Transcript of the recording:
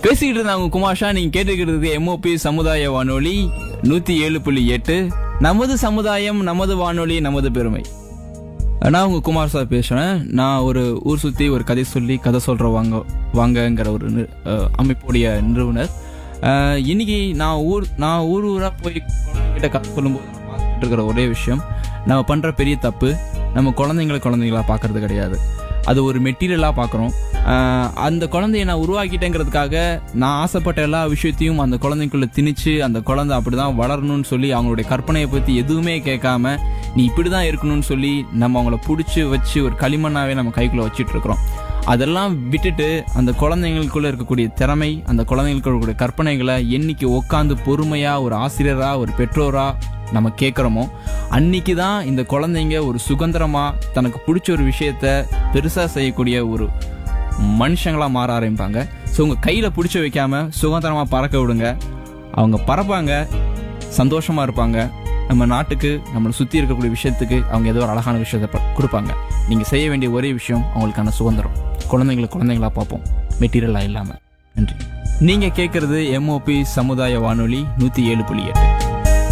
பேசிக்கிட்டு இருந்தாங்க குமாஷா நீங்க கேட்டுக்கிறது எம்ஓபி சமுதாய வானொலி நூத்தி ஏழு புள்ளி எட்டு நமது சமுதாயம் நமது வானொலி நமது பெருமை நான் உங்க குமார் சார் பேசுறேன் நான் ஒரு ஊர் சுத்தி ஒரு கதை சொல்லி கதை சொல்ற வாங்க வாங்கங்கிற ஒரு நி- அஹ், அமைப்புடைய நிறுவனர் அஹ், இன்னைக்கு நான் ஊர் நான் ஊர் ஊரா போய் கிட்ட கதை சொல்லும்போது நான் பார்த்துட்டு இருக்கிற ஒரே விஷயம் நம்ம பண்ற பெரிய தப்பு நம்ம குழந்தைங்களை குழந்தைங்களா பார்க்கறது கிடையாது அது ஒரு மெட்டீரியலாக பார்க்குறோம் அந்த குழந்தைய நான் உருவாக்கிட்டேங்கிறதுக்காக நான் ஆசைப்பட்ட எல்லா விஷயத்தையும் அந்த குழந்தைக்குள்ள திணிச்சு அந்த குழந்தை அப்படிதான் வளரணும்னு சொல்லி அவங்களுடைய கற்பனையை பற்றி எதுவுமே கேட்காம நீ இப்படி தான் இருக்கணும்னு சொல்லி நம்ம அவங்கள பிடிச்சி வச்சு ஒரு களிமண்ணாவே நம்ம கைக்குள்ள வச்சிட்டு இருக்கிறோம் அதெல்லாம் விட்டுட்டு அந்த குழந்தைங்களுக்குள்ள இருக்கக்கூடிய திறமை அந்த குழந்தைங்களுக்கு இருக்கக்கூடிய கற்பனைகளை என்னைக்கு உட்காந்து பொறுமையா ஒரு ஆசிரியரா ஒரு பெற்றோரா நம்ம கேட்குறோமோ அன்னைக்கு தான் இந்த குழந்தைங்க ஒரு சுதந்திரமா தனக்கு பிடிச்ச ஒரு விஷயத்த பெருசா செய்யக்கூடிய ஒரு மனுஷங்களா மாற ஆரம்பிப்பாங்க ஸோ உங்க கையில பிடிச்சி வைக்காம சுதந்திரமா பறக்க விடுங்க அவங்க பறப்பாங்க சந்தோஷமா இருப்பாங்க நம்ம நாட்டுக்கு நம்மளை சுத்தி இருக்கக்கூடிய விஷயத்துக்கு அவங்க ஏதோ ஒரு அழகான விஷயத்தை ப- கொடுப்பாங்க நீங்க செய்ய வேண்டிய ஒரே விஷயம் அவங்களுக்கான சுதந்திரம் குழந்தைங்களை குழந்தைங்களா பார்ப்போம் மெட்டீரியலா இல்லாம நன்றி நீங்க கேட்கறது எம்ஓபி சமுதாய வானொலி நூத்தி ஏழு புள்ளி எட்டு